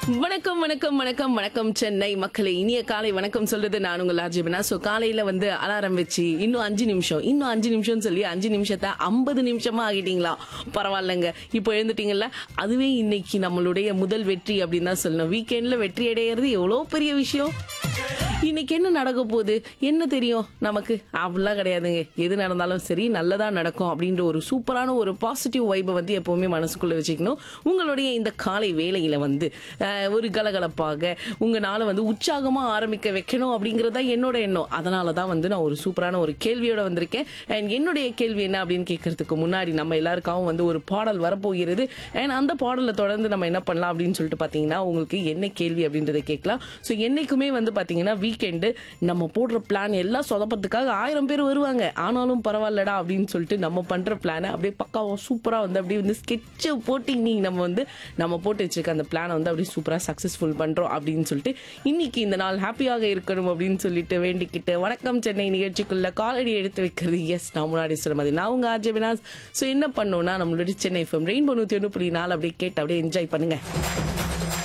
வணக்கம் வணக்கம் வணக்கம் வணக்கம் சென்னை மக்களை இனிய காலை வணக்கம் சொல்றது நான் உங்கள் ஆர்ஜிபனா ஸோ காலையில வந்து அலாரம் வச்சு இன்னும் அஞ்சு நிமிஷம் இன்னும் அஞ்சு நிமிஷம்னு சொல்லி அஞ்சு நிமிஷத்தை ஐம்பது நிமிஷமா ஆகிட்டீங்களா பரவாயில்லைங்க இப்போ எழுந்துட்டீங்கல்ல அதுவே இன்னைக்கு நம்மளுடைய முதல் வெற்றி அப்படின்னு தான் சொல்லணும் வீக்கெண்ட்ல வெற்றி அடையிறது எவ்வளோ பெரிய விஷயம் இன்னைக்கு என்ன நடக்க போகுது என்ன தெரியும் நமக்கு அப்படிலாம் கிடையாதுங்க எது நடந்தாலும் சரி நல்லதா நடக்கும் அப்படின்ற ஒரு சூப்பரான ஒரு பாசிட்டிவ் வைபை வந்து எப்பவுமே மனசுக்குள்ள வச்சுக்கணும் உங்களுடைய இந்த காலை வேலையில வந்து அஹ், ஒரு கலகலப்பாக உங்க நாளை வந்து உற்சாகமா ஆரம்பிக்க வைக்கணும் அப்படிங்கறது தான் என்னோட எண்ணம் அதனால தான் வந்து நான் ஒரு சூப்பரான ஒரு கேள்வியோட வந்திருக்கேன் அண்ட் என்னுடைய கேள்வி என்ன அப்படின்னு கேட்கறதுக்கு முன்னாடி நம்ம எல்லாருக்காகவும் வந்து ஒரு பாடல் வரப்போகிறது அண்ட் அந்த பாடலை தொடர்ந்து நம்ம என்ன பண்ணலாம் அப்படின்னு சொல்லிட்டு பார்த்தீங்கன்னா உங்களுக்கு என்ன கேள்வி அப்படின்றத கேட்கலாம் ஸோ என்னைக்குமே வந்து பார்த்தீங்கன்னா வீக்கெண்டு நம்ம போடுற பிளான் எல்லாம் சொதப்பறதுக்காக ஆயிரம் பேர் வருவாங்க ஆனாலும் பரவாயில்லடா அப்படின்னு சொல்லிட்டு நம்ம பண்ற பிளானை அப்படியே பக்காவா சூப்பரா வந்து அப்படியே வந்து ஸ்கெட்சை போட்டு இன்னைக்கு நம்ம வந்து நம்ம போட்டு வச்சிருக்க அந்த பிளானை வந்து அப்படியே சூப்பரா சக்சஸ்ஃபுல் பண்றோம் அப்படின்னு சொல்லிட்டு இன்னைக்கு இந்த நாள் ஹாப்பியாக இருக்கணும் அப்படின்னு சொல்லிட்டு வேண்டிக்கிட்டு வணக்கம் சென்னை நிகழ்ச்சிக்குள்ள காலடி எடுத்து வைக்கிறது எஸ் நான் முன்னாடி சொல்ல மாதிரி நான் உங்க ஆர்ஜே வினாஸ் ஸோ என்ன பண்ணோம்னா நம்மளுடைய சென்னை எஃப்எம் ரெயின்போ நூற்றி ஒன்று புள்ளி நாலு அப்படியே கேட்டு அப்படியே என்ஜாய் பண்ணுங்க